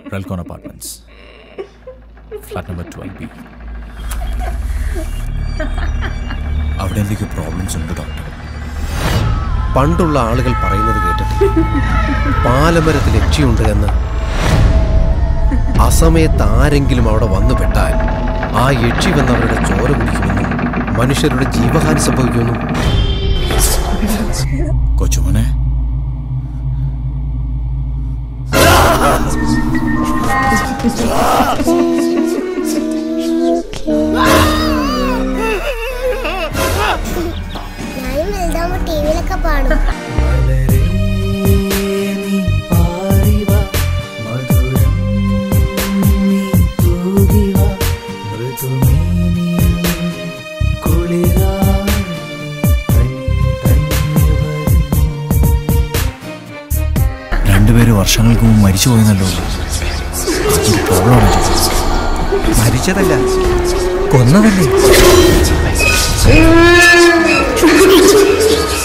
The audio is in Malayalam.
റെൽക്കോൺ apartments flat number twelve B അവിടെ എന്തൊക്കെ പ്രോബ്ലംസ് ഉണ്ട് ഡോക്ടർ പണ്ടുള്ള ആളുകൾ പറയുന്നത് കേട്ടിട്ട് പാലമരത്തിൽ യക്ഷിയുണ്ട് എന്ന് അസമയത്ത് ആരെങ്കിലും അവിടെ വന്നു പെട്ടാൽ ആ യക്ഷി വന്നവരുടെ ചോര കുടിക്കുമെന്നും മനുഷ്യരുടെ ജീവഹാനി സംഭവിക്കുമെന്നും കൊച്ചുമോനെ ഞാനും വലുതാവുമ്പോ ടിവിയിലൊക്കെ പാടും രണ്ടുപേര് വർഷങ്ങൾക്ക് മുമ്പ് മരിച്ചു പോയെന്നല്ലോ അതൊരു പ്രോബ്ലമാണ് മരിച്ചതല്ല കൊന്നതല്ലേ